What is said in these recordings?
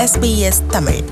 SBS Tamil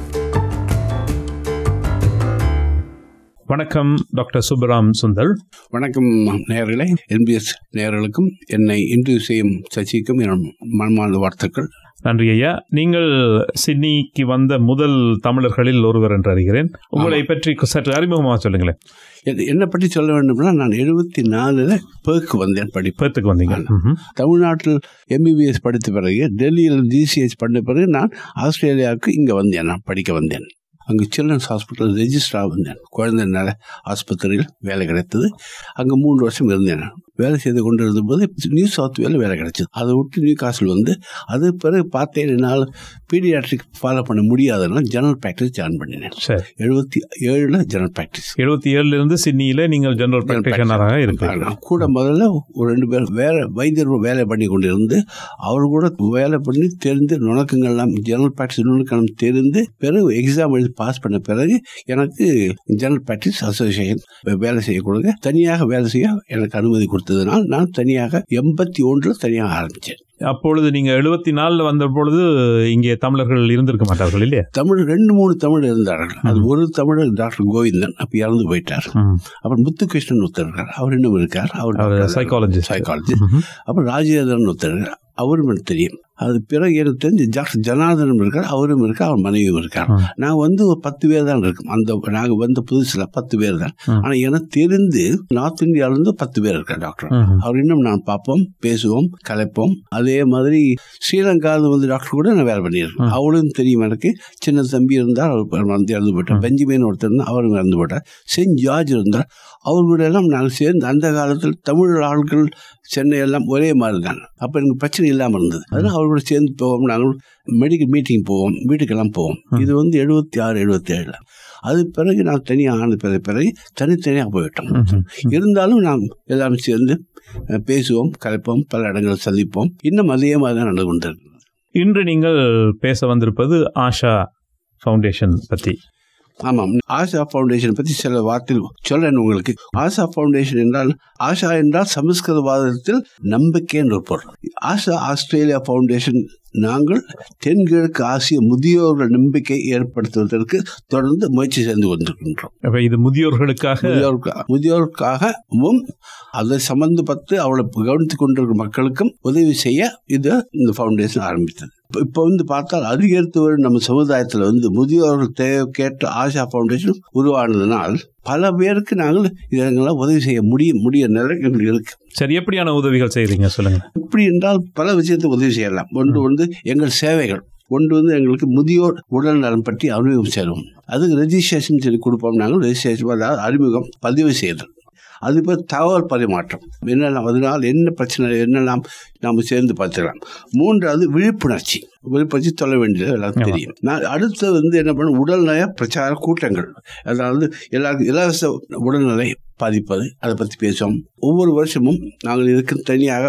வணக்கம் doctor சுப்பராம் Sundar வணக்கம் நேயர்களே என்பிஎஸ் நேயர்களுக்கும் என்னை இன்டர்வியூ செய்யும் சசிக்கும் என் மனமார்ந்த வாழ்த்துக்கள் நன்றி ஐயா நீங்கள் சிட்னிக்கு வந்த முதல் தமிழர்களில் ஒருவர் என்று அறிகிறேன் உங்களை பற்றி சற்று அறிமுகமாக சொல்லுங்களேன் எ- என்னை பற்றி சொல்ல வேண்டும்னா நான் எழுபத்தி நாலில் பேர்க்கு வந்தேன் படிப்பு பேத்துக்கு வந்தீங்க ம்ஹும். தமிழ்நாட்டில் எம்பிபிஎஸ் படித்த பிறகு டெல்லியில் ஜிசிஹெச் பண்ண பிறகு நான் ஆஸ்திரேலியாவுக்கு இங்கே வந்தேன் நான் படிக்க வந்தேன் அங்கே சில்ட்ரன்ஸ் ஹாஸ்பிட்டல் ரெஜிஸ்டராக வந்தேன் குழந்தை நல ஆஸ்பத்திரியில் வேலை கிடைத்தது அங்கே மூன்று வருஷம் இருந்தேன் நான். வேலை செய்து கொண்டு இருந்தபோது நியூ சவுத் வேல வேலை கிடைச்சது அதை விட்டு நியூ காசில் வந்து அது பிறகு பார்த்தேன் என்னால் பீடியாட்ரிக் ஃபாலோ பண்ண முடியாதனால ஜெனரல் ப்ராக்டிஸ் ஜாயின் பண்ணினேன் சரி எழுபத்தி ஏழில் ஜெனரல் ப்ராக்டிஸ் எழுபத்தி ஏழுல இருந்து சிட்னியில நீங்கள் ஜெனரல் பிராக்டிஷனராக இருக்கிறீர்கள் நான் கூட முதல்ல ஒரு ரெண்டு பேர் வேற வைத்தியர் வேலை பண்ணி கொண்டிருந்து அவர் கூட வேலை பண்ணி தெரிந்து நுணுக்கங்கள்லாம் ஜெனரல் ப்ராக்டிஸ் நுணுக்கம் தெரிந்து பிறகு எக்ஸாம் எழுதி பாஸ் பண்ண பிறகு எனக்கு ஜெனரல் ப்ராக்டிஸ் அசோசியேஷன் வேலை செய்ய கொடுங்க தனியாக வேலை செய்ய எனக்கு அனுமதி கொடுத்ததுனால் நான் தனியாக எண்பத்தி ஒன்றில் தனியாக ஆரம்பித்தேன் அப்பொழுது நீங்க எழுபத்தி நாலுல வந்த பொழுது இங்கே தமிழர்கள் இருந்திருக்க மாட்டார்கள் இல்லையா தமிழ் ரெண்டு மூணு தமிழ் இருந்தார்கள் அது ஒரு தமிழர் டாக்டர் கோவிந்தன் அப்போ இறந்து போயிட்டார் ம். அப்புறம் முத்துகிருஷ்ணன் ஒருத்தர் இருக்கார் அவர் இன்னும் இருக்கார் அவர் அவர் சைக்காலஜிஸ்ட் சைக்காலஜி ம்ஹும். அப்புறம் ராஜேந்திரன் ஒருத்தர் இருக்கார். அவரும் எனக்கு தெரியும் அது பிறகு எனக்கு தெரிஞ்சு டாக்டர் ஜனார்தனம் இருக்கார் அவரும் இருக்கார் அவர் மனைவியும் இருக்கார் ம். நான் வந்து ஒரு பத்து பேர் தான் இருக்கும் அந்த நாங்கள் வந்த புதுசில் பத்து பேர் தான் ம். ஆனால் எனக்கு தெரிந்து நார்த் இந்தியாவிலேருந்து பத்து பேர் இருக்கார் டாக்டர் ம்ஹும். அவர் இன்னும் நான் பார்ப்போம் பேசுவோம் கலைப்போம் அதே மாதிரி ஸ்ரீலங்காவில் வந்து டாக்டர் கூட நான் வேலை பண்ணியிருக்கேன் ம். அவளும் தெரியும் எனக்கு சின்ன தம்பி இருந்தார் அவர் வந்து இறந்து போயிட்டார் ம். பெஞ்சமின் ஒருத்தர் இருந்தார் அவரும் இறந்து போயிட்டார் சென்ட் ஜார்ஜ் இருந்தார் அவர் கூட எல்லாம் நாங்கள் சேர்ந்து அந்த காலத்தில் தமிழ் ஆட்கள் சென்னை எல்லாம் ஒரே மாதிரி தான் அப்போ எனக்கு பிரச்சனை இல்லாமல் இருந்தது அதனால் அவர் கூட சேர்ந்து போவோம் நாங்கள் மெடிக்கல் மீட்டிங் போவோம் வீட்டுக்கெல்லாம் போவோம் ம். இது வந்து எழுபத்தி ஆறு எழுபத்தி ஏழில் அது பிறகு நான் தனியாக ஆன பிறகு பிறகு தனித்தனியாக போயிட்டோம் ம்ஹும். இருந்தாலும் நாம் எல்லாரும் சேர்ந்து அஹ், பேசுவோம் கலைப்போம் பல இடங்கள் சந்திப்போம் இன்னும் அதே மாதிரி தான் நடந்து கொண்டிருக்கு இன்று நீங்கள் பேச வந்திருப்பது ஆஷா ஃபவுண்டேஷன் பத்தி ஆமாம் ஆஷா ஃபவுண்டேஷன் பற்றி சில வார்த்தைகள் சொல்றேன் உங்களுக்கு ஆஷா ஃபவுண்டேஷன் என்றால் ஆஷா என்றால் சமஸ்கிருதவாதத்தில் நம்பிக்கை என்று ஒரு பொருள் ஆஷா ஆஸ்திரேலியா ஃபவுண்டேஷன் நாங்கள் தென்கிழக்கு ஆசிய முதியோர்கள் நம்பிக்கை ஏற்படுத்துவதற்கு தொடர்ந்து முயற்சி செய்து கொண்டிருக்கின்றோம் அப்ப இது முதியோர்களுக்காக முதியோர்க்கா- முதியோருக்காகவும் அதை சம்பந்தப்பட்டு அவளை கவனித்துக் கொண்டிருக்கிற மக்களுக்கும் உதவி செய்ய இது இந்த ஃபவுண்டேஷன் ஆரம்பித்தது இப்ப- இப்போ வந்து பார்த்தால் அதிகரித்து வரும் நம்ம சமுதாயத்தில் வந்து முதியோர்கள் தேவை கேட்ட ஆஷா ஃபவுண்டேஷன் உருவானதுனால் பல பேருக்கு நாங்கள் இதெல்லாம் உதவி செய்ய முடிய முடிய நிலை எங்களுக்கு இருக்கு சரி எப்படியான உதவிகள் செய்றீங்க சொல்லுங்க எப்படி என்றால் பல விஷயத்தை உதவி செய்யலாம் ஒன்று வந்து எங்கள் சேவைகள் ஒன்று வந்து எங்களுக்கு முதியோர் உடல் நலம் பற்றி அறிமுகம் செய்வோம் அதுக்கு ரெஜிஸ்ட்ரேஷன் சொல்லி கொடுப்போம் நாங்கள் ரெஜிஸ்ட்ரேஷன் அதாவது அறிமுகம் பதிவு செய்தல் அது இப்போ தகவல் பரிமாற்றம் என்னெல்லாம் அதனால் என்ன பிரச்சனை என்னெல்லாம் நாம் சேர்ந்து பார்த்துக்கலாம் மூன்றாவது விழிப்புணர்ச்சி விழிப்புணர்ச்சி சொல்ல வேண்டியது எல்லாருக்கும் ஆமா. தெரியும் நான் அடுத்து வந்து என்ன பண்ண உடல்நல பிரச்சார கூட்டங்கள் அதாவது எல்லாருக்கும் இலவச உடல்நிலை பாதிப்பது அதை பற்றி பேசுவோம் ஒவ்வொரு வருஷமும் நாங்கள் இதுக்கு தனியாக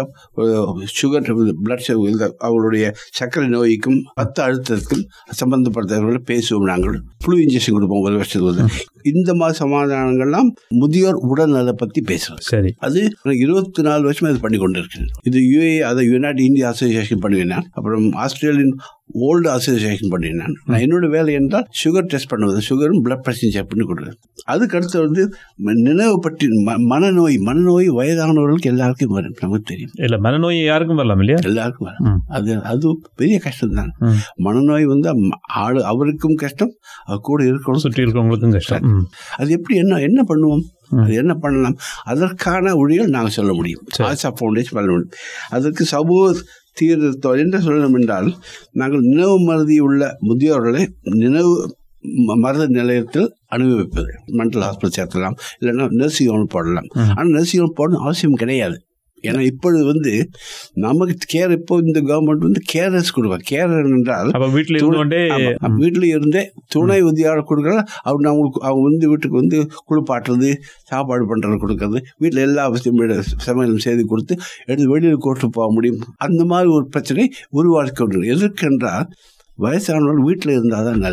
சுகர் பிளட் அவங்களுடைய சர்க்கரை நோய்க்கும் ரத்த அழுத்தத்துக்கும் சம்பந்தப்பட்டவர்களை பேசுவோம் நாங்கள் ஃப்ளூ இன்ஜெக்ஷன் கொடுப்போம் ஒரு வருஷத்துக்கு வந்து இந்த மாதிரி சமாதானங்கள்லாம் முதியோர் உடல்நலை பற்றி பேசுறோம் சரி அது இருபத்தி நாலு வருஷமா இது பண்ணி கொண்டு இருக்கு இது யுஏ அதை யுனைடெட் இந்தியா அசோசியேஷன் பண்ணுவேன் அப்புறம் ஆஸ்திரேலியன் ஓல்டு அசோசியேஷன் பண்ணினேன் நான் என்னோட வேலை என்றால் சுகர் டெஸ்ட் பண்ணுவது சுகரும் பிளட் ப்ரெஷர் செக் பண்ணி கொடுக்குறது அதுக்கு அடுத்து வந்து ம- நினைவு பற்றி ம- மனநோய் மனநோய் வயதானவர்களுக்கு எல்லாருக்கும் வரும் நமக்கு தெரியும் இல்ல மனநோய் யாருக்கும் வரலாம் இல்லையா எல்லாருக்கும் வரும் ம். அது அது பெரிய கஷ்டம் தான் ம். மனநோய் வந்து அம்- ஆளு அவருக்கும் கஷ்டம் அவர் கூட இருக்கணும் சுற்றி இருக்கிறவங்களுக்கும் கஷ்டம் ம். அது எப்படி என்ன என்ன பண்ணுவோம் ம். அது என்ன பண்ணலாம் அதற்கான வழிகள் நாங்கள் சொல்ல முடியும் சரி. ஆசா ஃபவுண்டேஷன் பண்ண முடியும் அதற்கு சமூக தீர்த்தம் என்ன சொல்லணும் என்றால் நாங்கள் நினைவு மருதி உள்ள முதியோர்களை நினைவு ம- மருத நிலையத்தில் அனுபவிப்பது மென்டல் ஹாஸ்பிட்டல் சேர்த்தலாம் இல்லைன்னா நர்சிங் ஹோம் போடலாம் ம். ஆனால் நர்சிங் ஹோம் போடணும் அவசியம் கிடையாது ஏன்னா இப்பொழுது வந்து நமக்கு கேர் இப்போ இந்த கவர்மெண்ட் வந்து கேரஸ் கொடுக்கும் கேர் என்றால் அப்ப வீட்டுல இருந்து கொண்டே ஆமா. வீட்டுல இருந்தே துணை உதவியாளர் கொடுக்குற அவங்க அவங்களுக்கு அவங்க வந்து வீட்டுக்கு வந்து குளிப்பாட்டுறது சாப்பாடு பண்றது கொடுக்கறது வீட்டில் எல்லா அவசியம் சமையலும் செய்து கொடுத்து எடுத்து வெளியில் கூட்டு போக முடியும் அந்த மாதிரி ஒரு பிரச்சனை உருவாக்கி கொண்டு எதற்கென்றால் வயசானவர்கள் வீட்டில் இருந்தால் தான் நல்லது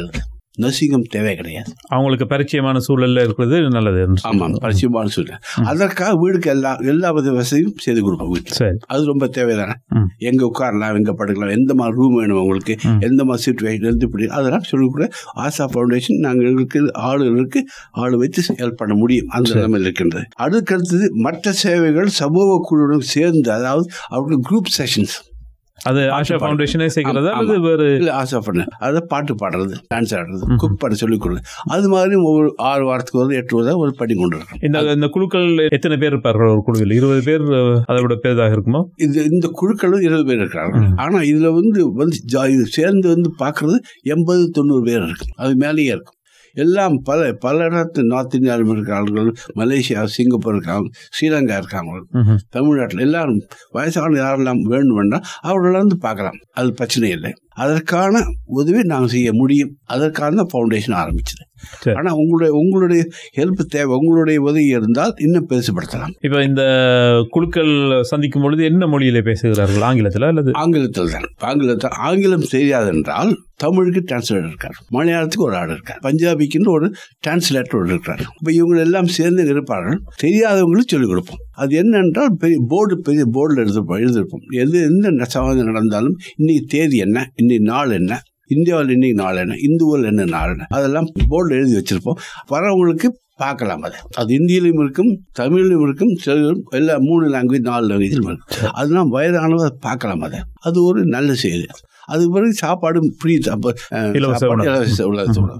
நர்சிங்கம் தேவை கிடையாது அவங்களுக்கு பரிச்சயமான சூழல்ல இருக்கிறது நல்லது என்று ஆமாம் சொல்றீங்க. பரிச்சயமான சூழ்நிலை அதற்காக வீடுக்கு எல்லா எல்லா வித வசதியும் செய்து கொடுப்போம் வீட்டில் சரி அது ரொம்ப தேவைதானே ம். எங்க உட்காரலாம் எங்க படுக்கலாம் எந்த மாதிரி ரூம் வேணும் உங்களுக்கு ம். எந்த மாதிரி சுச்சுவேஷன் எந்த இப்படி அதெல்லாம் சொல்லிக் கூட ஆசா ஃபவுண்டேஷன் நாங்கள் எங்களுக்கு ஆளுகளுக்கு ஆள் வைத்து ஹெல்ப் பண்ண முடியும் அந்த சரி. நிலைமையில் இருக்கின்றது அதுக்கடுத்தது மற்ற சேவைகள் சமூக குழுவுடன் சேர்ந்து அதாவது அவருக்கு குரூப் செஷன்ஸ் அது ஆஷா பாடு. ஃபவுண்டேஷனே செய்கிறதா ஆமா, அல்லது வேறு இல்லை ஆசா பண்ண அதை பாட்டு பாடுறது டான்ஸ் ஆடுறது ம்ஹும். குக் பண்ண சொல்லிக் கொடுக்குறது அது மாதிரி ஒரு ஆறு வாரத்துக்கு ஒரு எட்டு வாரம் ஒரு பண்ணி கொண்டு இருக்கோம் இந்த இந்த குழுக்கள் எத்தனை பேர் இருப்பார்கள் ஒரு குழுவில் இருபது பேர் அஹ், அதை விட பெரிதாக இருக்குமோ இந்த இந்த குழுக்களும் இருபது பேர் இருக்கிறாங்க ம். ஆனா இதுல வந்து வந்து ஜா- இது சேர்ந்து வந்து பார்க்கறது எண்பது தொண்ணூறு பேர் இருக்கும் அது மேலேயே இருக்கும் எல்லாம் பல பல இடத்து நார்த் இந்தியாவில் இருக்கிற ஆளுகள் மலேசியா சிங்கப்பூர் இருக்காங்க ஸ்ரீலங்கா இருக்காங்க ம்ஹும். தமிழ்நாட்டில் எல்லாரும் வயசான யாரெல்லாம் வேண்டும் வேண்டாம் அவர்கள வந்து பார்க்கலாம் அது பிரச்சனை இல்லை அதற்கான உதவி நாங்கள் செய்ய முடியும் அதற்கான தான் ஃபவுண்டேஷன் ஆரம்பிச்சது சரி. ஆனால் உங்களுடைய உங்களுடைய ஹெல்ப் தேவை உங்களுடைய உதவி இருந்தால் இன்னும் பெருசுபடுத்தலாம் இப்ப இந்த குழுக்கள் சந்திக்கும் பொழுது என்ன மொழியிலே பேசுகிறார்கள் ஆங்கிலத்தில் அல்லது ஆங்கிலத்தில் தான் ஆங்கிலத்தில் ஆங்கிலம் தெரியாது என்றால் தமிழுக்கு டிரான்ஸ்லேட்டர் இருக்கார் மலையாளத்துக்கு ஒரு ஆள் இருக்கார் பஞ்சாபிக்குன்னு ஒரு டிரான்ஸ்லேட்டர் இருக்கார் இப்போ இவங்க எல்லாம் சேர்ந்து இங்க இருப்பார்கள் தெரியாதவங்களுக்கு சொல்லிக் கொடுப்போம் அது என்னென்றால் பெரிய போர்டு பெரிய போர்டில் எழுதிருப்போம் எழுதிருப்போம் எது எந்த சவாதம் நடந்தாலும் இன்னைக்கு தேதி என்ன இன்னைக்கு நாள் என்ன இந்தியாவில் இன்னைக்கு நாள் என்ன இந்துவில் என்ன நாள் என்ன அதெல்லாம் போர்டில் எழுதி வச்சிருப்போம் வரவங்களுக்கு பார்க்கலாம் அது அது ஹிந்தியிலும் இருக்கும் தமிழிலும் இருக்கும் தெலுங்கிலும் எல்லா மூணு லாங்குவேஜ் நாலு லாங்குவேஜிலும் இருக்கும் அதெல்லாம் வயதானவங்க அதை பார்க்கலாம் அதை அது ஒரு நல்ல செய்தி அது பிறகு சாப்பாடு ஃப்ரீ இலவச உணவு. இலவச உணவு.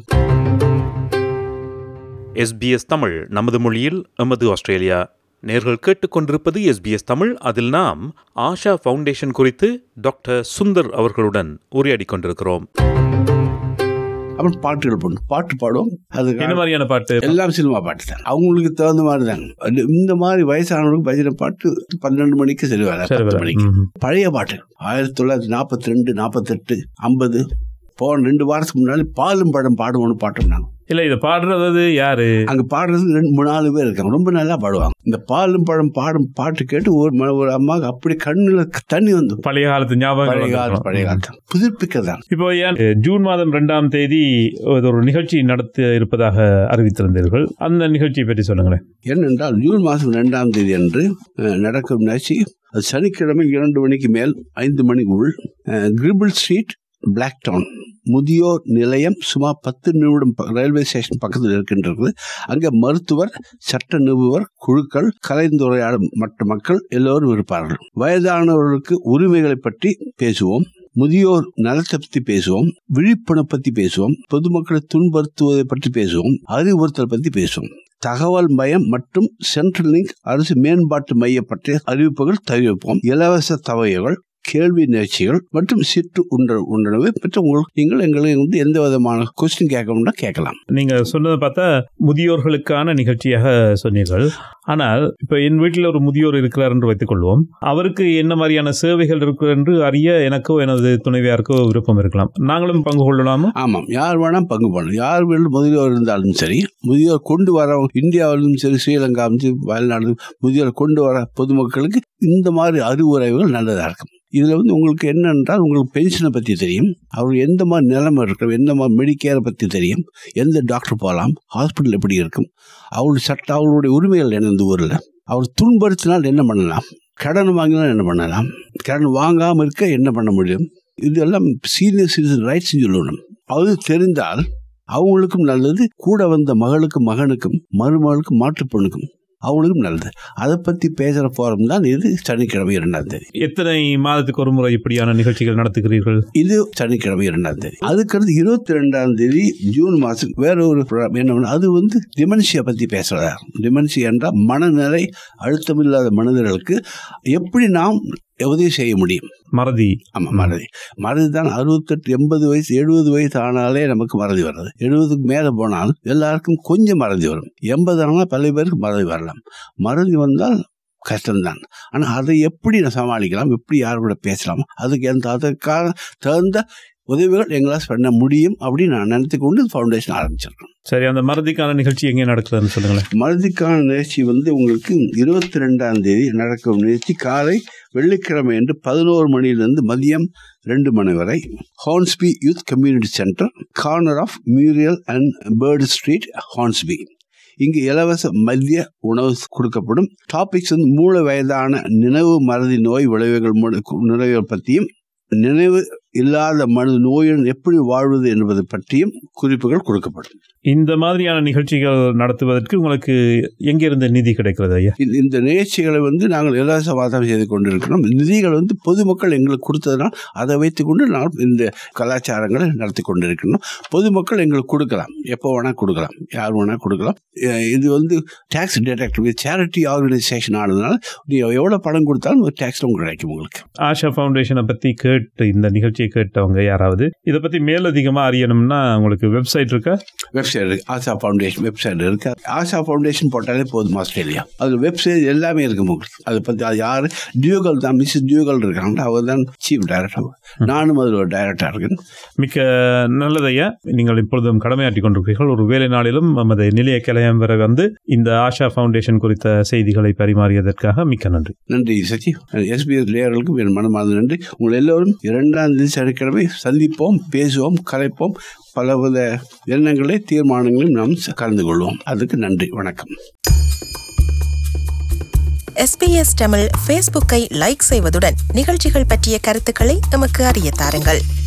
எஸ்பிஎஸ் தமிழ் நமது மொழியில் எமது ஆஸ்திரேலியா நேர்கள் கேட்டுக்கொண்டிருப்பது எஸ்பிஎஸ் தமிழ் அதில் நாம் ஆஷா ஃபவுண்டேஷன் குறித்து டாக்டர் சுந்தர் அவர்களுடன் உரையாடி கொண்டிருக்கிறோம் அப்புறம் பாட்டுகள் பண்ணும் பாட்டு பாடுவோம் அது என்ன மாதிரியான பாட்டு எல்லாம் சினிமா பாட்டு தான் அவங்களுக்கு தகுந்த மாதிரி தான் அது இந்த மாதிரி வயசானவங்களுக்கு பஜனை பாட்டு பன்னெண்டு மணிக்கு சரி வர சரி பத்து வர. மணிக்கு ம்ஹும். பழைய பாட்டு ஆயிரத்தி தொள்ளாயிரத்தி நாற்பத்தி ரெண்டு நாற்பத்தெட்டு ஐம்பது போன ரெண்டு வாரத்துக்கு முன்னாடி பாலும் படம் பாடுவோம்னு பாட்டோம் நாங்கள் இல்ல இதை பாடுறது யாரு அங்க பாடுறது ரெண்டு மூணு நாலு பேர் இருக்காங்க ரொம்ப நல்லா பாடுவாங்க இந்த பாலும் பழம் பாடும் பாட்டு கேட்டு ஒரு ம- ஒரு அம்மாவுக்கு அப்படி கண்ணுல தண்ணி வந்து பழைய காலத்து ஞாபகம் பழைய காலத்து பழைய காலத்து புதுப்பிக்கதான் இப்போ ஏன் ஜூன் மாதம் இரண்டாம் தேதி இது ஒரு நிகழ்ச்சி நடத்த இருப்பதாக அறிவித்திருந்தீர்கள் அந்த நிகழ்ச்சியை பற்றி சொல்லுங்களேன் ஏனென்றால் ஜூன் மாதம் ரெண்டாம் தேதி அன்று அஹ், நடக்கும் நிகழ்ச்சி அது சனிக்கிழமை இரண்டு மணிக்கு மேல் ஐந்து மணிக்குள் அஹ், கிரிபிள் ஸ்ட்ரீட் பிளாக் டவுன் முதியோர் நிலையம் சுமார் பத்து நிமிடம் ப- ரயில்வே ஸ்டேஷன் பக்கத்தில் இருக்கின்றது அங்கே மருத்துவர் சட்ட நிபுணர் குழுக்கள் கலைந்துரையாடும் மற்ற மக்கள் எல்லோரும் இருப்பார்கள் வயதானவர்களுக்கு உரிமைகளை பற்றி பேசுவோம் முதியோர் நலத்தை பற்றி பேசுவோம் விழிப்புணர்வு பற்றி பேசுவோம் பொதுமக்களை துன்புறுத்துவதை பற்றி பேசுவோம் அறிவுறுத்தல் பற்றி பேசுவோம் தகவல் மையம் மற்றும் சென்ட்ரல் லிங்க் அரசு மேம்பாட்டு மைய பற்றிய அறிவிப்புகள் தெரிவிப்போம் இலவச தவைகள் கேள்வி நிகழ்ச்சிகள் மற்றும் சிற்று உண்ட உணர்வு பற்றி உங்களுக்கு நீங்கள் எங்களை வந்து எந்த விதமான கொஸ்டின் கேட்கணும்னா கேட்கலாம் நீங்க சொன்னதை பார்த்தா முதியோர்களுக்கான நிகழ்ச்சியாக சொன்னீர்கள் ஆனால் இப்ப என் வீட்டில் ஒரு முதியோர் இருக்கிறார் என்று வைத்துக் கொள்வோம் அவருக்கு என்ன மாதிரியான சேவைகள் இருக்கு என்று அறிய எனக்கோ எனது துணைவியாருக்கோ விருப்பம் இருக்கலாம் நாங்களும் பங்கு கொள்ளலாமா ஆமாம் யார் வேணால் பங்கு பண்ணலாம் யார் வீட்டில் முதியோர் இருந்தாலும் சரி முதியோர் கொண்டு வர இந்தியாவிலும் சரி ஸ்ரீலங்காவிலும் சரி வயநாடு முதியோர் கொண்டு வர பொதுமக்களுக்கு இந்த மாதிரி அறிவுரைகள் நல்லதாக இருக்கும் இதில் வந்து உங்களுக்கு என்னென்றால் உங்களுக்கு பென்ஷனை பற்றி தெரியும் அவர் எந்த மாதிரி நிலைமை இருக்கும் எந்த மாதிரி மெடிக்கேரை பற்றி தெரியும் எந்த டாக்டர் போகலாம் ஹாஸ்பிட்டல் எப்படி இருக்கும் அவருடைய சட்ட அவர்களுடைய உரிமைகள் என்ன இந்த ஊரில் அவர் துன்படுத்தினால் என்ன பண்ணலாம் கடன் வாங்கினால் என்ன பண்ணலாம் கடன் வாங்காமல் இருக்க என்ன பண்ண முடியும் இதெல்லாம் சீனியர் சிட்டிசன் ரைட்ஸ் சொல்லணும் அது தெரிந்தால் அவங்களுக்கும் நல்லது கூட வந்த மகளுக்கும் மகனுக்கும் மருமகளுக்கும் மாற்றுப் பொண்ணுக்கும் அவங்களுக்கும் நல்லது அதை பற்றி பேசுகிற ஃபோரம் தான் இது சனிக்கிழமை இரண்டாம் தேதி எத்தனை மாதத்துக்கு ஒரு முறை இப்படியான நிகழ்ச்சிகள் நடத்துகிறீர்கள் இது சனிக்கிழமை இரண்டாம் தேதி அதுக்கடுத்து இருபத்தி ரெண்டாம் தேதி ஜூன் மாதம் வேற ஒரு program என்ன பண்ண- அது வந்து டிமென்ஷியா பற்றி பேசுறதா டிமென்ஷியா என்றால் மனநிலை அழுத்தமில்லாத மனிதர்களுக்கு எப்படி நாம் உதவி செய்ய முடியும் மறதி ஆமாம் மறதி மறதி தான் அறுபத்தெட்டு எண்பது வயசு எழுபது வயசு ஆனாலே நமக்கு மறதி வருது எழுபதுக்கு மேலே போனால் எல்லாருக்கும் கொஞ்சம் மறதி வரும் எண்பது ஆனால் பல பேருக்கு மறதி வரலாம் மறதி வந்தால் கஷ்டம்தான் ஆனால் அதை எப்படி நான் சமாளிக்கலாம் எப்படி யார் கூட பேசலாம் அதுக்கு எந்த அதற்கான தகுந்த உதவிகள் எங்களால் பண்ண முடியும் அப்படின்னு நான் நினைத்து கொண்டு ஃபவுண்டேஷன் ஆரம்பிச்சிருக்கோம் சரி அந்த மறதிக்கான நிகழ்ச்சி எங்கே நடக்குதுன்னு சொல்லுங்களேன் மருதிக்கான நிகழ்ச்சி வந்து உங்களுக்கு இருபத்தி ரெண்டாம் தேதி நடக்கும் நிகழ்ச்சி காலை வெள்ளிக்கிழமை என்று பதினோரு மணியிலிருந்து மதியம் ரெண்டு மணி வரை Hornsby youth community centre corner of Muriel and Bird street Hornsby இங்கு இலவச மதிய உணவு கொடுக்கப்படும் டாபிக்ஸ் வந்து மூல வயதான நினைவு மறதி நோய் விளைவுகள் மூல- நினைவுகள் பற்றியும் நினைவு இல்லாத மனது நோயுடன் எப்படி வாழ்வது என்பது பற்றியும் குறிப்புகள் கொடுக்கப்படும் இந்த மாதிரியான நிகழ்ச்சிகள் நடத்துவதற்கு உங்களுக்கு எங்கிருந்து நிதி கிடைக்கிறது ஐயா இந்த- இந்த நிகழ்ச்சிகளை வந்து நாங்கள் இலவச வாதம் செய்து கொண்டிருக்கிறோம் நிதிகள் வந்து பொதுமக்கள் எங்களுக்கு கொடுத்ததுனால் அதை வைத்துக்கொண்டு நாங்கள் இந்த கலாச்சாரங்களை நடத்தி கொண்டிருக்கிறோம் பொதுமக்கள் எங்களுக்கு கொடுக்கலாம் எப்போ வேணால் கொடுக்கலாம் யார் வேணால் கொடுக்கலாம் அஹ் இது வந்து டேக்ஸ் டிடக்டிவ் சேரிட்டி ஆர்கனைசேஷன் ஆனதுனால நீங்கள் எவ்வளோ பணம் கொடுத்தாலும் ஒரு டேக்ஸ் உங்களுக்கு கிடைக்கும் உங்களுக்கு ஆஷா ஃபவுண்டேஷனை பற்றி கேட்டு இந்த நிகழ்ச்சியை கேட்டவங்க யாராவது இதை பற்றி மேலதிகமாக அறியணும்னா உங்களுக்கு வெப்சைட் இருக்கா வெப்சைட் இருக்கு ஆசா ஃபவுண்டேஷன் வெப்சைட் இருக்கு ஆசா ஃபவுண்டேஷன் போட்டாலே போதும் ஆஸ்திரேலியா அது வெப்சைட் எல்லாமே இருக்கு உங்களுக்கு அதை பற்றி அது யார் டியூகல் தான் மிஸ் டியூகல் இருக்காங்க அவர் தான் சீஃப் டைரக்டர் நானும் அதில் ஒரு டைரக்டர் இருக்கேன் மிக்க நல்லதையா நீங்கள் இப்பொழுதும் கடமையாற்றி கொண்டிருக்கிறீர்கள் ஒரு வேலை நாளிலும் நமது நிலைய கிளையம் வரை வந்து இந்த ஆஷா ஃபவுண்டேஷன் குறித்த செய்திகளை பரிமாறியதற்காக மிக்க நன்றி நன்றி சச்சி எஸ்பிஎஸ் லேயர்களுக்கும் என் மனமார்ந்த நன்றி உங்கள் எல்லோரும் இரண்டாம் தேதி சனிக்கிழமை சந்திப்போம் பேசுவோம் கலைப்போம் பலவித எண்ணங்களை தீர்மானங்களையும் நாம் கலந்து கொள்வோம் அதுக்கு நன்றி வணக்கம் எஸ்பிஎஸ் தமிழ் ஃபேஸ்புக்கை லைக் செய்வதுடன் நிகழ்ச்சிகள் பற்றிய கருத்துக்களை எமக்கு அறிய தாருங்கள்